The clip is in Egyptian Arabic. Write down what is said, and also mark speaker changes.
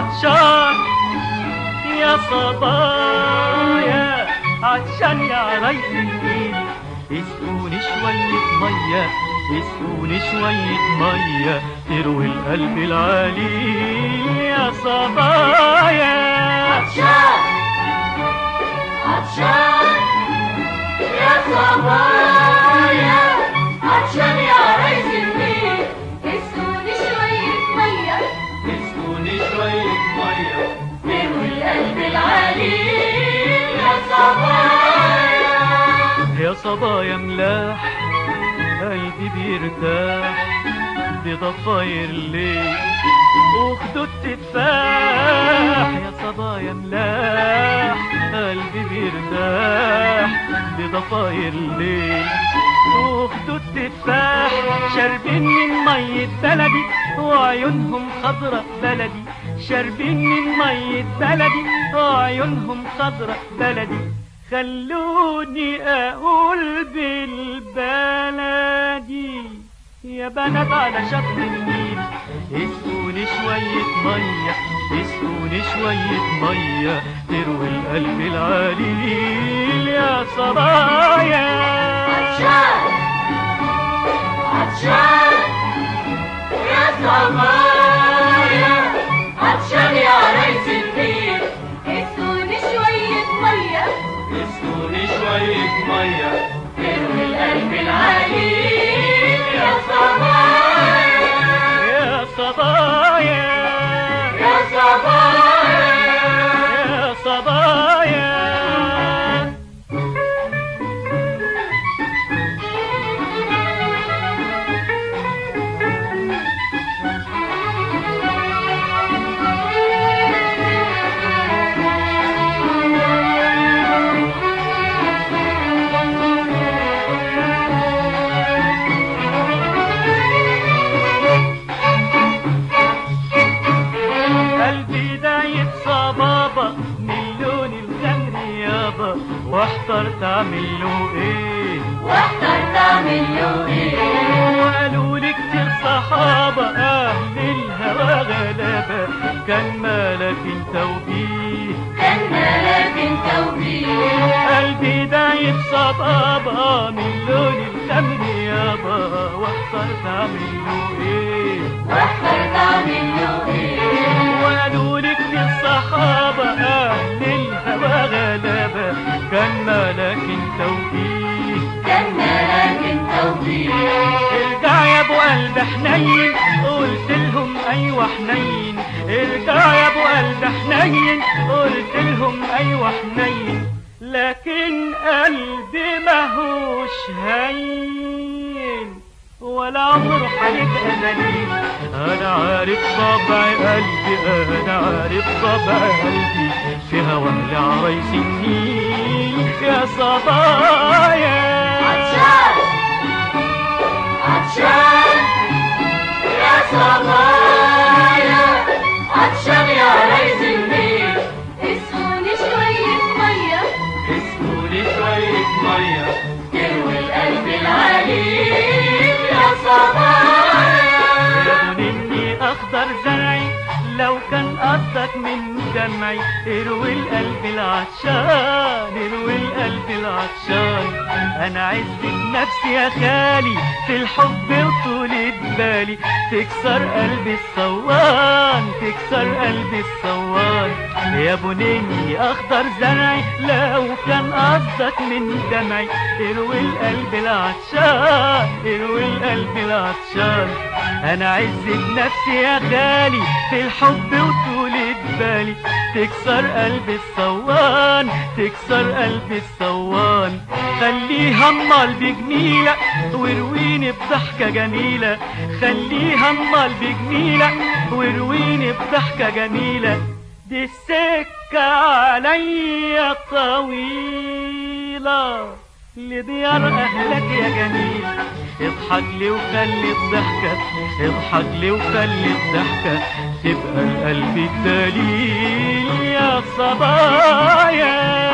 Speaker 1: عطشان يا صبايا عطشان يا عرايس النيل اسقوني شوية مية اسقوني شوية مية تروي القلب العليل يا صبايا
Speaker 2: عطشان عطشان يا صبايا عطشان يا ريس النيل اسقوني شوية مية
Speaker 1: اسقوني شوية مية
Speaker 2: تروي القلب العليل يا صبايا
Speaker 1: يا صبايا ملاح قلبي بيرتاح بضفاير الليل وخدود تفاح يا صبايا ملاح قلبي بيرتاح بضفاير الليل وخدود تفاح شاربين من مية بلدي وعيونهم خضرة بلدي شاربين من مية بلدي وعيونهم خضرة بلدي خلوني اقول بالبلدي يا بنات على شط النيل اسقوني شوية مية اسقوني شوية مية تروي القلب العليل يا صبايا
Speaker 2: عطشان عطشان يا صبايا عطشان يا ريس النيل اسقوني شوية مية
Speaker 1: اسقوني شوية مية
Speaker 2: تروي القلب العليل يا صبايا
Speaker 1: يا صبايا
Speaker 2: يا صبايا
Speaker 1: يا صبايا قلبي دايب صبابة من لون الخمر يابا واحترت اعمل له ايه
Speaker 2: واحترت اعمل له ايه
Speaker 1: وقالوا لي كتير صحابة اهل الهوى غلابة كان مالك انت وبيه
Speaker 2: كان مالك انت وبيه
Speaker 1: قلبي دايب صبابة من لون الخمر يابا واحترت اعمل له ايه
Speaker 2: واحترت اعمل له ايه
Speaker 1: وقالوا لك الصحابة أهل الهوى غلابة كان مالك انت وفيه
Speaker 2: كان مالك انت وبيه
Speaker 1: ارجع يا ابو قلب حنين قلت لهم ايوه حنين ارجع يا ابو قلب حنين قلت لهم ايوه حنين لكن قلبي ماهوش هين ولا عمره هيبقى ذليل انا عارف طبع قلبي انا عارف طبع قلبي في هوا لعريس النيل يا صبايا
Speaker 2: عطشان عطشان يا صبايا عطشان يا ريس النيل اسقوني شوية مية
Speaker 1: اسقوني شوية مية
Speaker 2: تروي القلب العليل يا صبايا
Speaker 1: لون اني اخضر زرعي لو كان قصدك من دمعي اروي القلب العطشان اروي القلب العطشان انا عزة نفسي يا خالي في الحب وطولة بالي تكسر قلبي الصوان تكسر قلبي الصوان يا بنيني اخضر زرعي لو كان قصدك من دمعي اروي القلب العطشان اروي القلب العطشان انا عزة نفسي يا غالي في الحب وطولة بالي تكسر قلبي الصوان تكسر قلبي الصوان خليها امال بجميلة ورويني بضحكة جميلة خليها امال بجميلة ورويني بضحكة جميلة دي السكة عليا طويلة لديار أهلك يا جميل اضحك لي وخلي الضحكة اضحك لي وخلي الضحكة تبقى القلب الدليل يا صبايا